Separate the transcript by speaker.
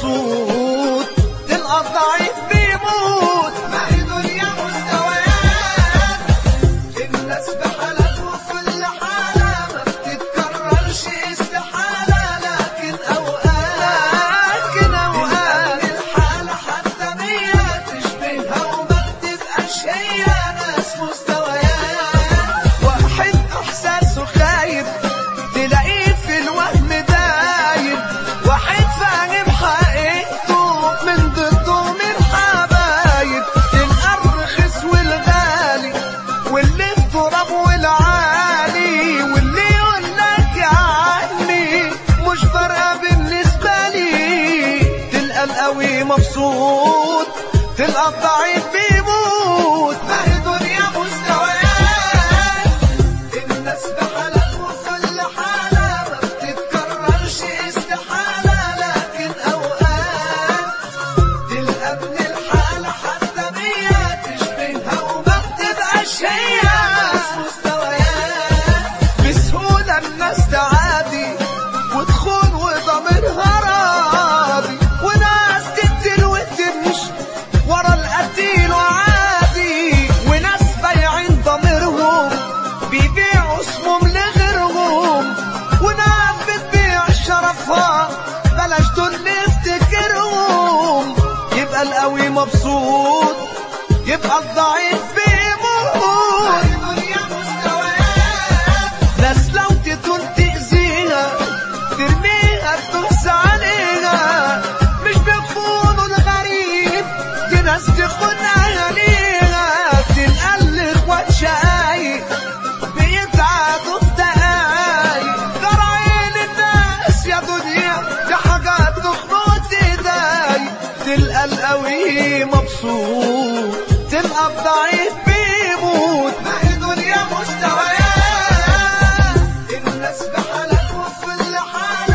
Speaker 1: مبسوط تلقى الضعيف بيموت
Speaker 2: ما هي دنيا مستويات الناس بحالات وكل حالة ما بتتكررش استحالة لكن أوقات
Speaker 1: لكن أوقات
Speaker 2: الحالة حتى مية تشبهها وما بتبقاش هي ناس مستويات
Speaker 1: واحد احساسه خايب تلاقيه في الوهم دايب واحد فاهم حقيقته من ضده من حبايب تلقى الرخيص والغالي واللي في تراب والعالي واللي يقول لك يا عمي مش فارقه بالنسبه لي تلقى القوي مبسوط تلقى الضعيف بيموت
Speaker 2: ما هي دنيا مستويات الناس بحالات وكل حالة ما بتتكررش استحالة لكن أوقات تلقى من الحالة حتى مية تشبهها وما بتبقاش هي ناس مستويات
Speaker 1: بسهولة الناس تعادي وتخون وضميرها راضي وناس تقتل وتمشي ورا القتيل وعادي وناس بايعين ضميرهم بيبيعوا اسمهم لغيرهم وناس بتبيع شرفها بلاش دول نفتكرهم يبقى القوي مبسوط يبقى الضعيف
Speaker 2: ما
Speaker 1: بيموت
Speaker 2: هي دنيا مستويات
Speaker 1: ناس لو تطول تأذيها ترميها تدوس عليها مش بيخونوا الغريب دي ناس تخون أهاليها تلقى الإخوات شقايق بيتعادوا في دقايق جرايل الناس يا دنيا دي حاجات تخنق ايداي تلقى القوي مبسوط تلقى الضعيف بيموت
Speaker 2: ما هي دنيا مستويات الناس بحالات وكل حالة